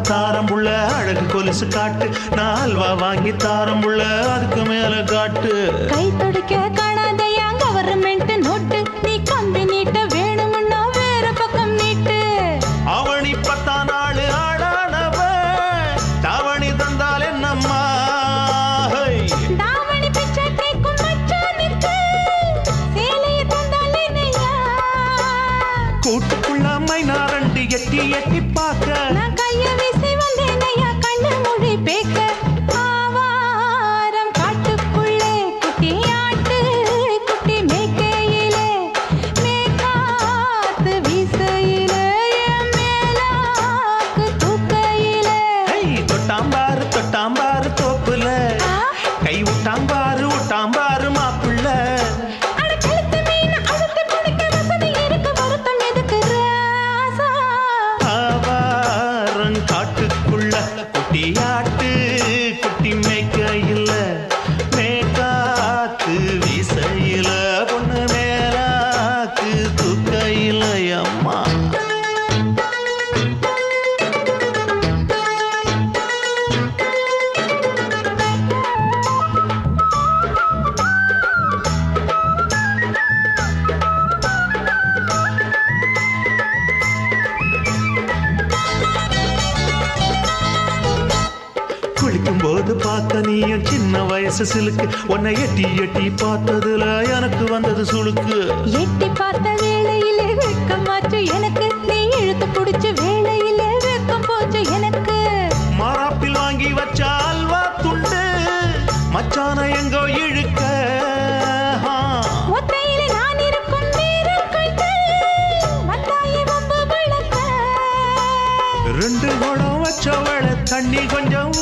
தாரம் புள்ள அழகு கொலுசு காட்டு நான் அல்வா வாங்கி தாரம் புள்ள அதுக்கு மேல காட்டு கை துடிக்க காணாதையா கவர்மெண்ட் நோட்டு நீ கம்பி நீட்ட வேணும்னா வேற பக்கம் நீட்டு அவனி பத்தா நாள் ஆடானவ தாவணி தந்தால் என்னம்மா ஹை. தாவணி பிச்சை கேக்கும் மச்சானுக்கு சேலைய தந்தாலே நையா கூட்டுக்குள்ள மைனா ரெண்டு எட்டி எட்டி பார்க்க நான் கைய வீசி வந்தேன் ஐயா கண்ணு மொழி பேக்க ஆவாரம் காட்டுக்குள்ளே குட்டி ஆட்டு குட்டி மேய்க்கையிலே மேக்காத்து வீசையிலே என் மேலாக்கு தூக்கையிலே ஹை, தொட்டாம்பாரு தொட்டாம்பாரு தோப்புல ஆ, கை விட்டாம்பாரு விட்டாம்பாரு மாப்பிள்ள அட கழுத்து மீன் அழுத்து குடிக்க வசதி இருக்கு வருத்தம் எதுக்கு ராசா ஆவாரம் காட்டுக்குள்ள குட்டியாட்டு குட்டி மேய்க்கையில் மேக்காத்து வீசையில பொண்ணு மேலாக்கு தூக்கையில் அம்மா குளிக்கும் போது பார்த்த நீயும் சின்ன வயசு சிலுக்கு உன்னை எட்டி எட்டி பார்த்ததுல எனக்கு வந்தது சுளுக்கு எட்டி பார்த்த வேளையிலே வெட்கமாச்சு எனக்கு நீ இழுத்து புடிச்ச வேளையிலே வெட்கம் போச்சு எனக்கு மாறாப்பில் வாங்கி வச்ச அல்வா துண்டு மச்சான எங்கோ இழுக்க ஆ. ஒத்தையிலே நான் இருக்கும் நேரம் கண்டு வந்தாயே வம்பு விளக்க ரெண்டு குடம் வச்சவள தண்ணி கொஞ்சம்